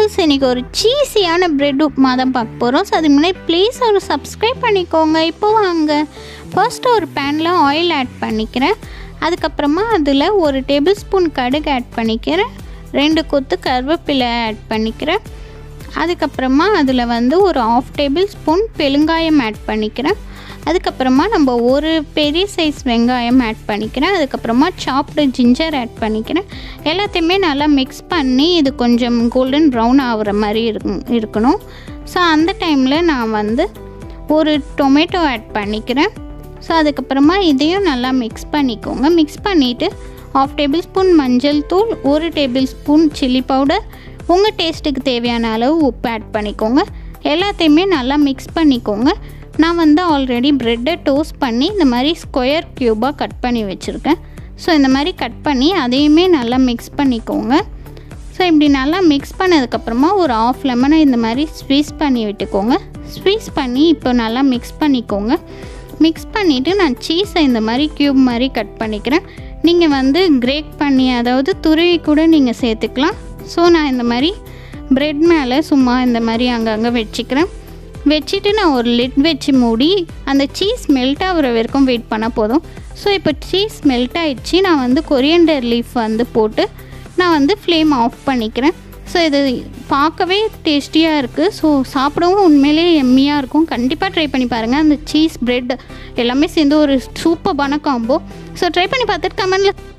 viewers இன்றைக்கி ஒரு சீஸியான bread upma தான் பார்க்க போகிறோம் ஸோ அது முன்னாடி ப்ளீஸ் ஒரு சப்ஸ்கிரைப் பண்ணிக்கோங்க இப்போ வாங்க ஃபர்ஸ்ட் ஒரு பேனில் ஆயில் ஆட் பண்ணிக்கிறேன் அதுக்கப்புறமா அதில் ஒரு டேபிள் ஸ்பூன் கடுகு ஆட் பண்ணிக்கிறேன் ரெண்டு கொத்து கருவேப்பிலை ஆட் பண்ணிக்கிறேன் அதுக்கப்புறமா அதில் வந்து ஒரு ஆஃப் டேபிள் ஸ்பூன் பெருங்காயம் ஆட் பண்ணிக்கிறேன் அதுக்கப்புறமா நம்ம ஒரு பெரிய சைஸ் வெங்காயம் ஆட் பண்ணிக்கிறேன் அதுக்கப்புறமா சாப்டு ஜிஞ்சர் ஆட் பண்ணிக்கிறேன் எல்லாத்தையுமே நல்லா மிக்ஸ் பண்ணி இது கொஞ்சம் கோல்டன் ப்ரௌன் ஆகுற மாதிரி இருக்கும் இருக்கணும் ஸோ அந்த டைமில் நான் வந்து ஒரு டொமேட்டோ ஆட் பண்ணிக்கிறேன் ஸோ அதுக்கப்புறமா இதையும் நல்லா மிக்ஸ் பண்ணிக்கோங்க மிக்ஸ் பண்ணிவிட்டு ஆஃப் டேபிள் ஸ்பூன் மஞ்சள் தூள் ஒரு டேபிள் ஸ்பூன் சில்லி பவுடர் உங்கள் டேஸ்ட்டுக்கு தேவையான அளவு உப்பு ஆட் பண்ணிக்கோங்க எல்லாத்தையுமே நல்லா மிக்ஸ் பண்ணிக்கோங்க நான் வந்து ஆல்ரெடி ப்ரெட்டை டோஸ்ட் பண்ணி இந்த மாதிரி ஸ்கொயர் க்யூபாக கட் பண்ணி வச்சுருக்கேன் ஸோ இந்த மாதிரி கட் பண்ணி அதையுமே நல்லா மிக்ஸ் பண்ணிக்கோங்க ஸோ இப்படி நல்லா மிக்ஸ் பண்ணதுக்கப்புறமா ஒரு ஆஃப் லெமனை இந்த மாதிரி ஸ்வீஸ் பண்ணி விட்டுக்கோங்க ஸ்வீஸ் பண்ணி இப்போ நல்லா மிக்ஸ் பண்ணிக்கோங்க மிக்ஸ் பண்ணிவிட்டு நான் சீஸை இந்த மாதிரி க்யூப் மாதிரி கட் பண்ணிக்கிறேன் நீங்கள் வந்து கிரேக் பண்ணி அதாவது துருவி கூட நீங்கள் சேர்த்துக்கலாம் ஸோ நான் இந்த மாதிரி ப்ரெட் மேலே சும்மா இந்த மாதிரி அங்கங்கே வச்சுக்கிறேன் வச்சுட்டு நான் ஒரு லிட் வச்சு மூடி அந்த சீஸ் மெல்ட் ஆகிற வரைக்கும் வெயிட் பண்ணால் போதும் ஸோ இப்போ சீஸ் மெல்ட் ஆயிடுச்சு நான் வந்து கொரியண்டர் லீஃப் வந்து போட்டு நான் வந்து ஃப்ளேம் ஆஃப் பண்ணிக்கிறேன் ஸோ இது பார்க்கவே டேஸ்டியாக இருக்குது ஸோ சாப்பிடவும் உண்மையிலேயே எம்மியாக இருக்கும் கண்டிப்பாக ட்ரை பண்ணி பாருங்கள் அந்த சீஸ் ப்ரெட் எல்லாமே சேர்ந்து ஒரு சூப்பர்பான காம்போ ஸோ ட்ரை பண்ணி பார்த்துட்டு கமெண்டில்